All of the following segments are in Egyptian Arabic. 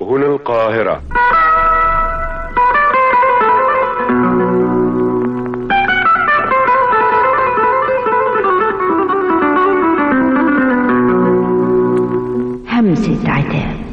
هنا القاهرة همسة عتاب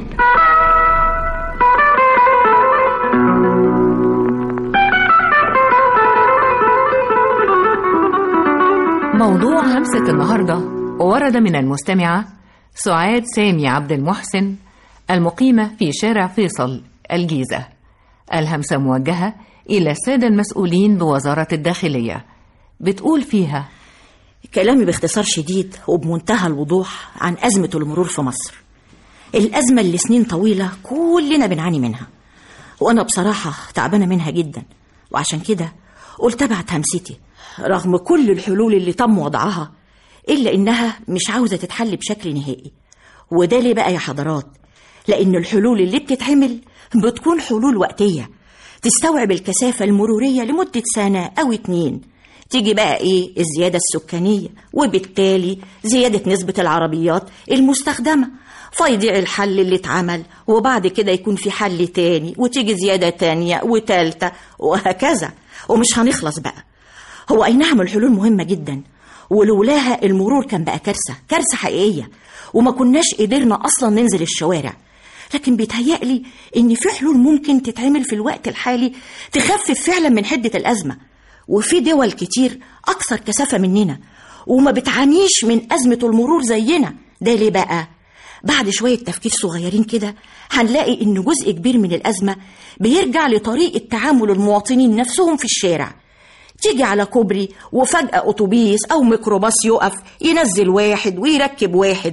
موضوع همسة النهاردة ورد من المستمعة سعاد سامي عبد المحسن المقيمة في شارع فيصل الجيزة الهمسة موجهة إلى السادة المسؤولين بوزارة الداخلية بتقول فيها كلامي باختصار شديد وبمنتهى الوضوح عن أزمة المرور في مصر الأزمة اللي سنين طويلة كلنا بنعاني منها وأنا بصراحة تعبانة منها جدا وعشان كده قلت أبعت همستي رغم كل الحلول اللي تم وضعها إلا إنها مش عاوزة تتحل بشكل نهائي وده ليه بقى يا حضرات لأن الحلول اللي بتتعمل بتكون حلول وقتية تستوعب الكثافة المرورية لمدة سنة أو اتنين تيجي بقى ايه الزيادة السكانية وبالتالي زيادة نسبة العربيات المستخدمة فيضيع الحل اللي اتعمل وبعد كده يكون في حل تاني وتيجي زيادة تانية وتالتة وهكذا ومش هنخلص بقى هو أي نعم الحلول مهمة جدا ولولاها المرور كان بقى كارثة كارثة حقيقية وما كناش قدرنا أصلا ننزل الشوارع لكن بيتهيألي إن في حلول ممكن تتعمل في الوقت الحالي تخفف فعلا من حدة الأزمة وفي دول كتير أكثر كثافة مننا وما بتعانيش من أزمة المرور زينا ده ليه بقى؟ بعد شوية تفكير صغيرين كده هنلاقي إن جزء كبير من الأزمة بيرجع لطريقة تعامل المواطنين نفسهم في الشارع تيجي على كوبري وفجأة أتوبيس أو ميكروباص يقف ينزل واحد ويركب واحد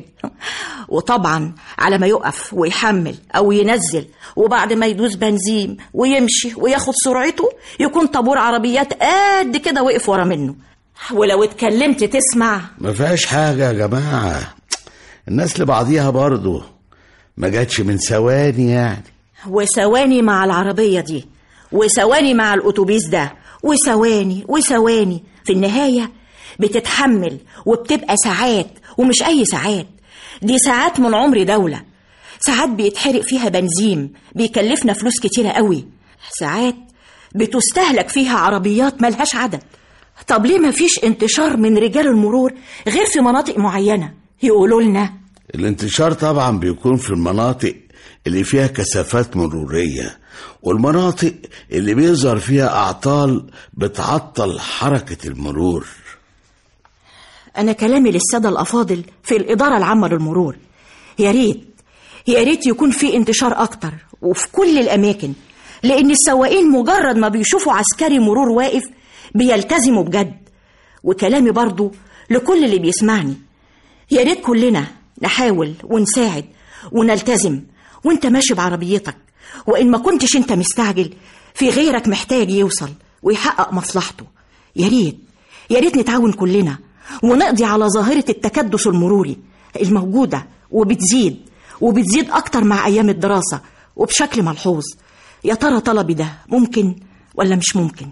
وطبعا على ما يقف ويحمل أو ينزل وبعد ما يدوس بنزين ويمشي وياخد سرعته يكون طابور عربيات قد كده وقف ورا منه ولو اتكلمت تسمع ما فيهاش حاجة يا جماعة الناس لبعضيها برضو ما جاتش من ثواني يعني وثواني مع العربية دي وثواني مع الأتوبيس ده وثواني وثواني في النهاية بتتحمل وبتبقى ساعات ومش أي ساعات دي ساعات من عمر دولة ساعات بيتحرق فيها بنزين بيكلفنا فلوس كتيرة قوي ساعات بتستهلك فيها عربيات ملهاش عدد طب ليه مفيش انتشار من رجال المرور غير في مناطق معينة يقولوا لنا الانتشار طبعا بيكون في المناطق اللي فيها كثافات مرورية والمناطق اللي بيظهر فيها أعطال بتعطل حركة المرور أنا كلامي للسادة الأفاضل في الإدارة العامة للمرور يا ريت يا ريت يكون في انتشار أكتر وفي كل الأماكن لأن السواقين مجرد ما بيشوفوا عسكري مرور واقف بيلتزموا بجد وكلامي برضو لكل اللي بيسمعني يا ريت كلنا نحاول ونساعد ونلتزم وانت ماشي بعربيتك وإن ما كنتش انت مستعجل في غيرك محتاج يوصل ويحقق مصلحته يا ريت يا ريت نتعاون كلنا ونقضي على ظاهرة التكدس المروري الموجودة وبتزيد وبتزيد أكتر مع أيام الدراسة وبشكل ملحوظ يا ترى طلبي ده ممكن ولا مش ممكن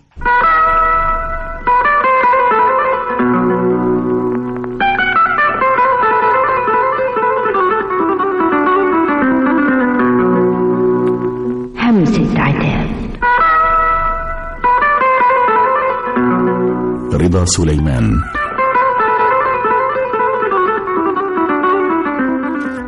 همسة عتاب رضا سليمان